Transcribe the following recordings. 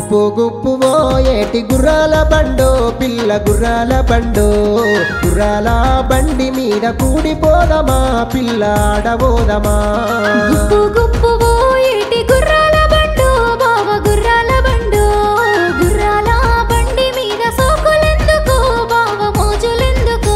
గుప్పు గుప్పు ఏటి గుర్రాల బండో పిల్ల గుర్రాల బండో గుర్రాల బండి మీద కూడిపోదమా పిల్ల ఆడబోదమా గుప్పు గుప్పు ఏటి గుర్రాల బండు బావ గుర్రాల బండు గుర్రాల బండి మీద సోకులెందుకు బావ మోజులెందుకు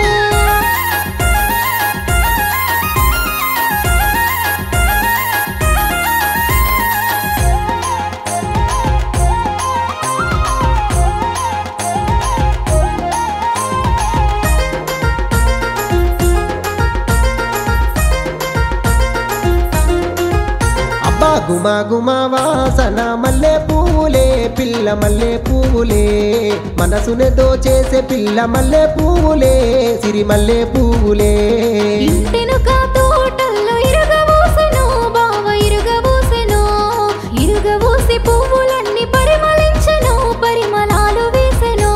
అబ్బా గుమా గుమా వాసన మల్లె పువ్వులే పిల్ల మల్లె పువ్వులే మనసుని దోచేసే పిల్ల మల్లె పువ్వులే సిరి మల్లె పువ్వులే ఇంటెనుక తోటల్లో ఇరుగబోసెను బావ ఇరుగబోసెను ఇరుగబోసి పువ్వులన్నీ పరిమళించెను పరిమళాలు వేసెను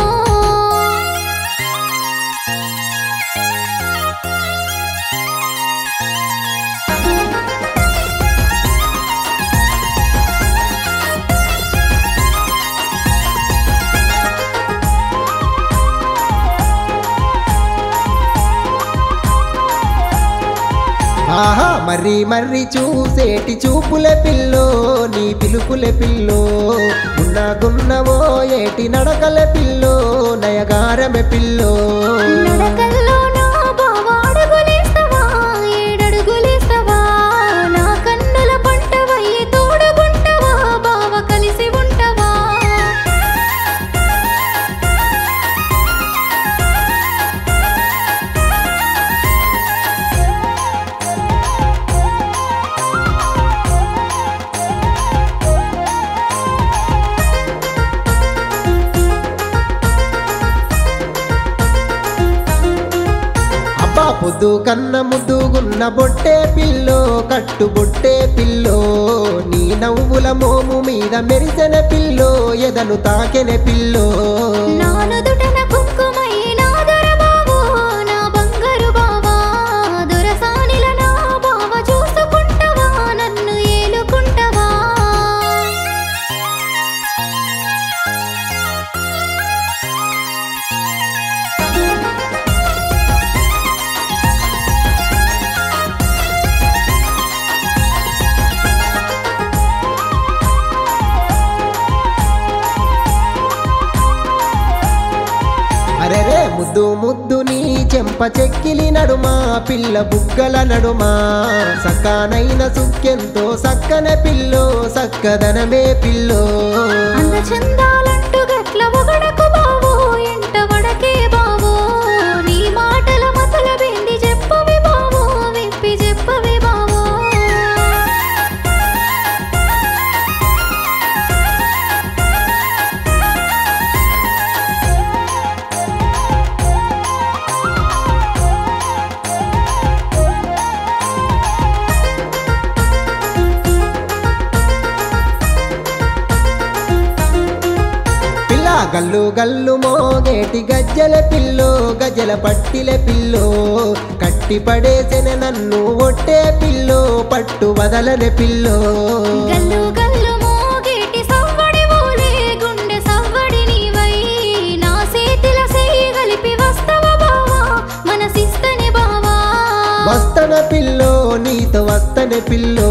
ఆహా మర్రి మర్రి చూసేటి చూపుల పిల్లో నీ పిలుపుల పిల్లో ఉన్న గున్నవో ఏటి నడకల పిల్లో నయగారమె పిల్లో నడకల్లో నా బావ అడుగులేస్తావా ఏడడుగులేస్తావా నా కన్నుల పంటవయ్యి తోడుగుంటవా బావ కలిసి ఉంటవా అబ్బా పొద్దు కన్న ముద్దుగున్న బొట్టే పిల్లో కట్టు బొట్టే పిల్లో నీ నవ్వుల మోము మీద మెరిసెన పిల్లో ఎదను తాకెన పిల్లో నా నుదుటన కుంకుమయ్యి నా దొర బావో నా బంగారు బావా దొరసానిల నా బావ చూసుకుంటవా నన్ను ఏలుకుంటవా అరెరే ముద్దు ముద్దు నీ చెంప చెక్కిలి నడుమా పిల్ల బుగ్గల నడుమా సకానైన సుక్కెంతో సక్కన పిల్లో సక్కదనమే పిల్లో అంద చందాలంటూ గట్ల ఒగడకు బావో ఎంట వడకే బావో నీ మాటల మతల బెండి చెప్పవి బావో విప్పి చెప్పవి బావో పిల్ల గల్లు గల్లు మోగేటి గజ్జల పిల్లో గజల పట్టిల పిల్లో కట్టి పడేసిన నన్ను ఒట్టే పిల్లో పట్టు వదలనే పిల్లో గల్లు గల్లు మోగేటి సవ్వడి ఓలే గుండె సవ్వడి నీవై నా సేతిల సేయి కలిపి వస్తవ బావా మనసిస్తని బావా వస్తన పిల్లో నీతో వస్తనే పిల్లో